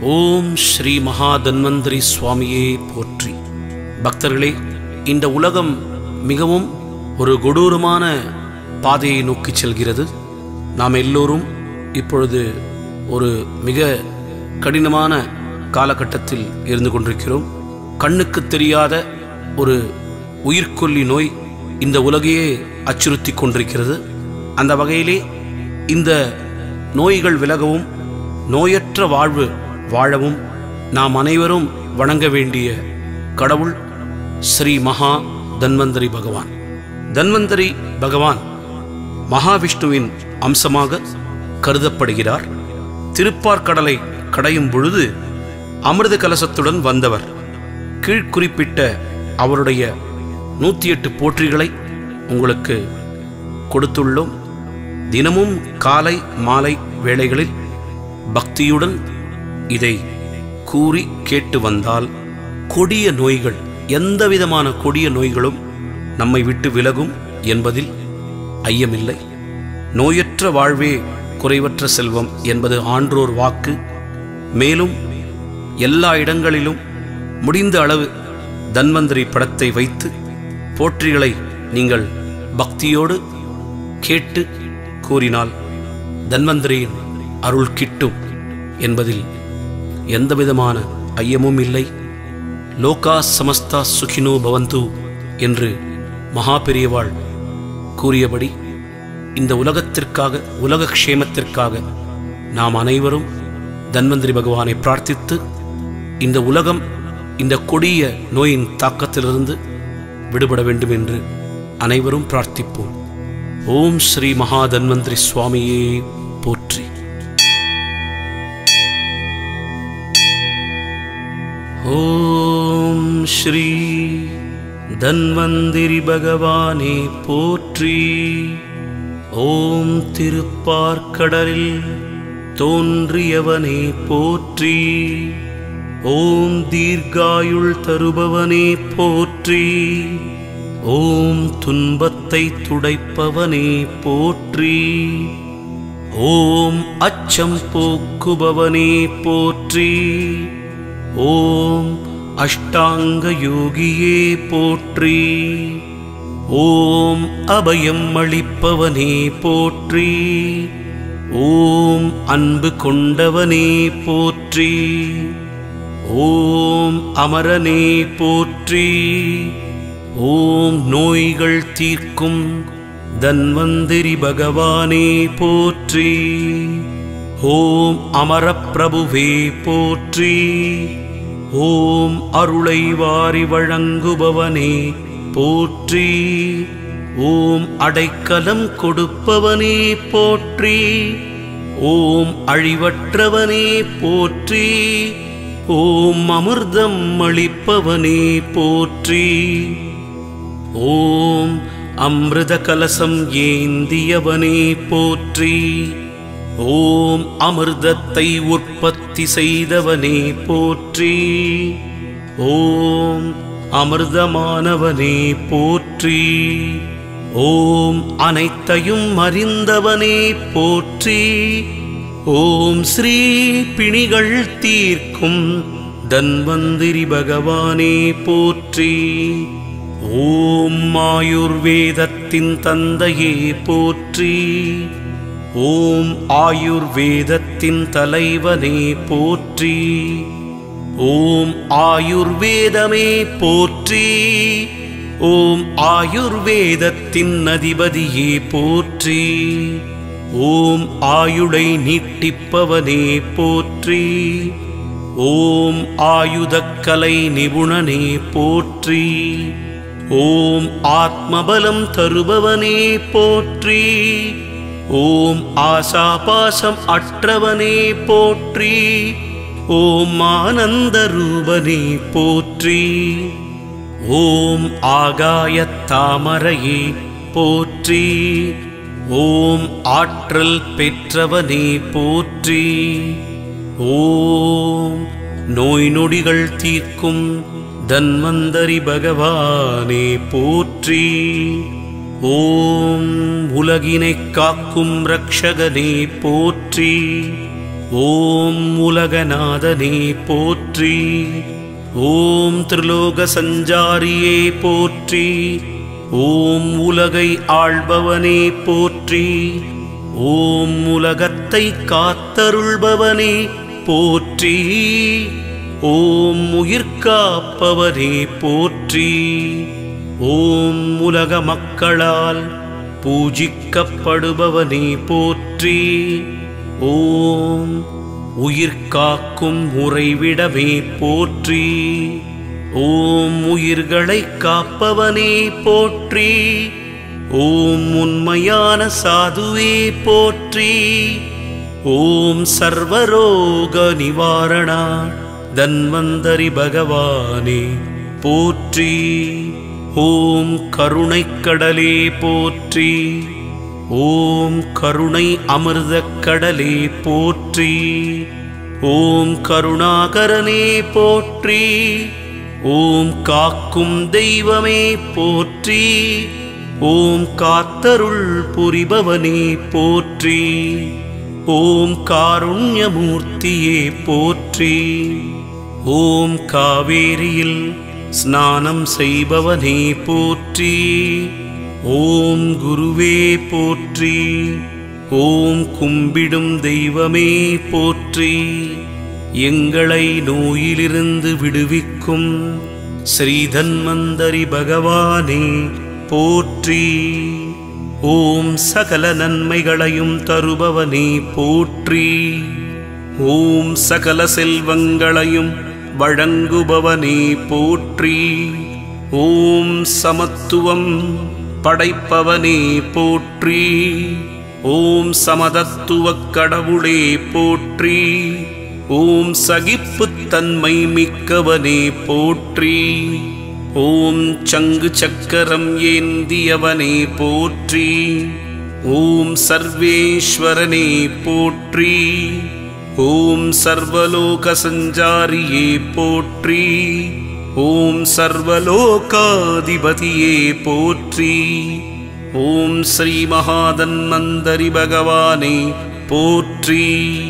ஓம் ஸ்ரீ மகா தன்வந்திரி சுவாமியே போற்றி பக்தர்களே இந்த உலகம் மிகவும் ஒரு கொடூரமான பாதையை நோக்கி செல்கிறது நாம் எல்லோரும் இப்பொழுது ஒரு மிக கடினமான காலகட்டத்தில் இருந்து கொண்டிருக்கிறோம் கண்ணுக்கு தெரியாத ஒரு உயிர்கொல்லி நோய் இந்த உலகையே அச்சுறுத்தி கொண்டிருக்கிறது அந்த வகையிலே இந்த நோய்கள் விலகவும் நோயற்ற வாழ்வு வாழவும் நாம் அனைவரும் வணங்க வேண்டிய கடவுள் ஸ்ரீ மகா தன்வந்தரி பகவான் தன்வந்தரி பகவான் மகாவிஷ்ணுவின் அம்சமாக கருதப்படுகிறார் திருப்பார்கடலை கடையும் பொழுது அமிர்த கலசத்துடன் வந்தவர் கீழ்குறிப்பிட்ட அவருடைய நூற்றி எட்டு போற்றிகளை உங்களுக்கு கொடுத்துள்ளோம் தினமும் காலை மாலை வேளைகளில் பக்தியுடன் இதை கூறி கேட்டு வந்தால் கொடிய நோய்கள் எந்தவிதமான கொடிய நோய்களும் நம்மை விட்டு விலகும் என்பதில் ஐயமில்லை நோயற்ற வாழ்வே குறைவற்ற செல்வம் என்பது ஆன்றோர் வாக்கு மேலும் எல்லா இடங்களிலும் முடிந்த அளவு தன்வந்திரி படத்தை வைத்து போற்றிகளை நீங்கள் பக்தியோடு கேட்டு கூறினால் தன்வந்திரியின் அருள் கிட்டும் என்பதில் எந்தவிதமான ஐயமும் இல்லை லோகா சமஸ்தா சுகினோ பவந்து என்று மகா பெரியவாள் கூறியபடி இந்த உலகத்திற்காக உலக க்ஷேமத்திற்காக நாம் அனைவரும் தன்வந்திரி பகவானை பிரார்த்தித்து இந்த உலகம் இந்த கொடிய நோயின் தாக்கத்திலிருந்து விடுபட வேண்டும் என்று அனைவரும் பிரார்த்திப்போம் ஓம் ஸ்ரீ மகா தன்வந்திரி சுவாமியே போற்றி ஓம் ஸ்ரீ தன்வந்திரி பகவானே போற்றி ஓம் திருப்பார்க்கடலில் தோன்றியவனே போற்றி ஓம் தீர்காயுள் தருபவனே போற்றி ஓம் துன்பத்தை துடைப்பவனே போற்றி ஓம் அச்சம் போக்குபவனே போற்றி ஓம் அஷ்டாங்க யோகியே போற்றி ஓம் அபயம் அளிப்பவனே போற்றி ஓம் அன்பு கொண்டவனே போற்றி ஓம் அமரனே போற்றி ஓம் நோய்கள் தீர்க்கும் தன்வந்திரி பகவானே போற்றி ஓம் அமரப்பிரபுவே போற்றி ஓம் அருளை வாரி வழங்குபவனே போற்றி ஓம் அடைக்கலம் கொடுப்பவனே போற்றி ஓம் அழிவற்றவனே போற்றி ஓம் அமிர்தம் அளிப்பவனே போற்றி ஓம் அமிர்த கலசம் ஏந்தியவனே போற்றி ஓம் அமிர்தத்தை உற்பத்தி செய்தவனே போற்றி ஓம் அமிர்தமானவனே போற்றி ஓம் அனைத்தையும் அறிந்தவனே போற்றி ஓம் ஸ்ரீ பிணிகள் தீர்க்கும் தன்வந்திரி பகவானே போற்றி ஓம் ஆயுர்வேதத்தின் தந்தையே போற்றி ஓம் ஆயுர்வேதத்தின் தலைவனே போற்றி ஓம் ஆயுர்வேதமே போற்றி ஓம் ஆயுர்வேதத்தின் அதிபதியே போற்றி ஓம் ஆயுளை நீட்டிப்பவனே போற்றி ஓம் ஆயுதக்கலை நிபுணனே போற்றி ஓம் ஆத்மபலம் தருபவனே போற்றி ஓம் ஆசாபாசம் அற்றவனே போற்றி ஓம் ஆனந்த ரூபனே போற்றி ஓம் ஆகாயத் தாமரையே போற்றி ஓம் ஆற்றல் பெற்றவனே போற்றி ஓம் நோய் நொடிகள் தீர்க்கும் தன்வந்தரி பகவானே போற்றி ஓம் உலகினைக் காக்கும் ரக்ஷகனே போற்றி ஓம் உலகநாதனே போற்றி ஓம் திரிலோக சஞ்சாரியே போற்றி ஓம் உலகை ஆள்பவனே போற்றி ஓம் உலகத்தை காத்தருள்பவனே போற்றி ஓம் உயிர்காப்பவனே போற்றி ஓம் உலக மக்களால் பூஜிக்கப்படுபவனே போற்றி ஓம் உயிர் காக்கும் உறைவிடமே போற்றி ஓம் உயிர்களை காப்பவனே போற்றி ஓம் உண்மையான சாதுவே போற்றி ஓம் சர்வரோக நிவாரணா தன்வந்தரி பகவானே போற்றி ஓம் கருணைக்கடலே போற்றி ஓம் கருணை அமிர்தக் கடலே போற்றி ஓம் கருணாகரனே போற்றி ஓம் காக்கும் தெய்வமே போற்றி ஓம் காத்தருள் புரிபவனே போற்றி ஓம் காருண்யமூர்த்தியே போற்றி ஓம் காவேரியில் ஸ்நானம் செய்பவனே போற்றி ஓம் குருவே போற்றி ஓம் கும்பிடும் தெய்வமே போற்றி எங்களை நோயிலிருந்து விடுவிக்கும் ஸ்ரீதன்வந்தரி பகவானே போற்றி ஓம் சகல நன்மைகளையும் தருபவனே போற்றி ஓம் சகல செல்வங்களையும் வழங்குபவனே போற்றி ஓம் சமத்துவம் படைப்பவனே போற்றி ஓம் சமதத்துவக் கடவுளே போற்றி ஓம் சகிப்புத்தன்மை மிக்கவனே போற்றி ஓம் சங்கு சக்கரம் ஏந்தியவனே போற்றி ஓம் சர்வேஸ்வரனே போற்றி ஓம் சர்வலோக சஞ்சாரியே போற்றி ஓம் சர்வலோகாதிபதியே போற்றி ஓம் ஸ்ரீ மகாதன்மந்தரி பகவானே போற்றி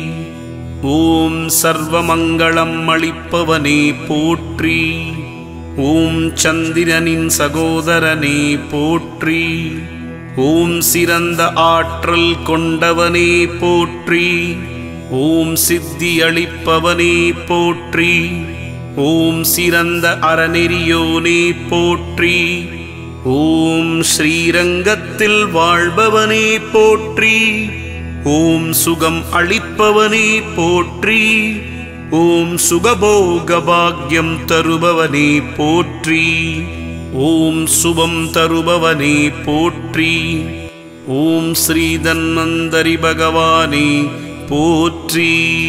ஓம் சர்வமங்களம் அளிப்பவனே போற்றி ஓம் சந்திரனின் சகோதரனே போற்றி ஓம் சிறந்த ஆற்றல் கொண்டவனே போற்றி ஓம் சித்தி அளிப்பவனே போற்றி ஓம் சிறந்த அறநெறியோனே போற்றி ஓம் ஸ்ரீரங்கத்தில் வாழ்பவனே போற்றி ஓம் சுகம் அளிப்பவனே போற்றி ஓம் சுகபோக பாக்யம் தருபவனே போற்றி ஓம் சுபம் தருபவனே போற்றி ஓம் ஸ்ரீதன்வந்தரி பகவானே போற்றி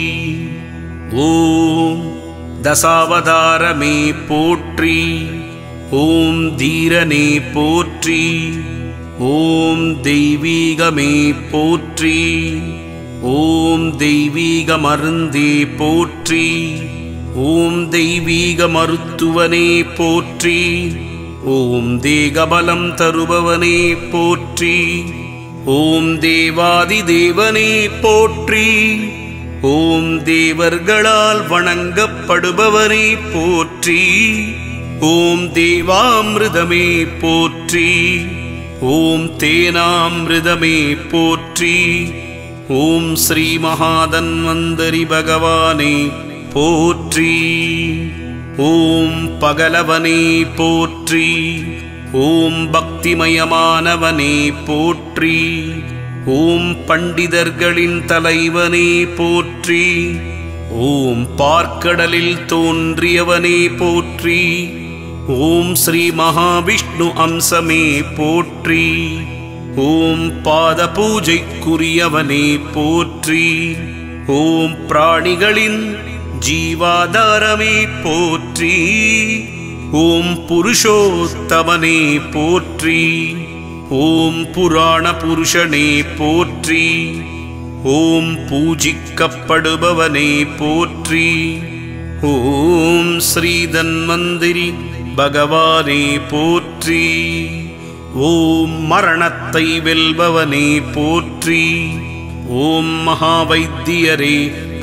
ஓம் தசாவதாரமே போற்றி ஓம் தீரனே போற்றி ஓம் தெய்வீகமே போற்றி ஓம் தெய்வீக மருந்தே போற்றி ஓம் தெய்வீக மருத்துவனே போற்றி ஓம் தேகபலம் தருபவனே போற்றி ஓம் தேவாதி தேவனே போற்றி ஓம் தேவர்களால் வணங்கப்படுபவனே போற்றி ஓம் தேவாமிருதமே போற்றி ஓம் தேனாமிருதமே போற்றி ஓம் ஸ்ரீ மகாதன்வந்தரி பகவானே போற்றி ஓம் பகலவனே போற்றி ஓம் பக்திமயமானவனே போற்றி ஓம் பண்டிதர்களின் தலைவனே போற்றி ஓம் பார்க்கடலில் தோன்றியவனே போற்றி ஓம் ஸ்ரீ மகாவிஷ்ணு அம்சமே போற்றி ஓம் பாத பூஜைக்குரியவனே போற்றி ஓம் பிராணிகளின் ஜீவாதாரமே போற்றி ஓம் புருஷோத்தமனே போற்றி ஓம் புராண புருஷனே போற்றி ஓம் பூஜிக்கப்படுபவனே போற்றி ஓம் ஸ்ரீதன்வந்திரி பகவானே போற்றி ஓம் மரணத்தை வெல்பவனே போற்றி ஓம் மகாவைத்தியரே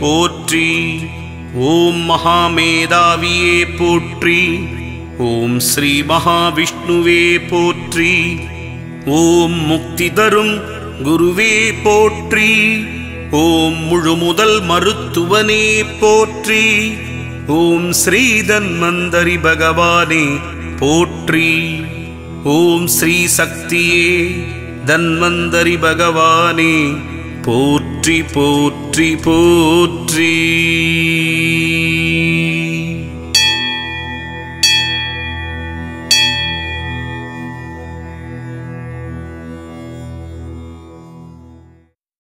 போற்றி ஓம் மகாமேதாவியே போற்றி ஓம் ஸ்ரீ மகாவிஷ்ணுவே போற்றி ஓம் முக்தி தரும் குருவே போற்றி ஓம் முழுமுதல் மருத்துவனே போற்றி ஓம் ஸ்ரீ தன்வந்தரி பகவானே போற்றி ஓம் ஸ்ரீ சக்தியே தன்வந்தரி பகவானே போற்றி போற்றி போற்றி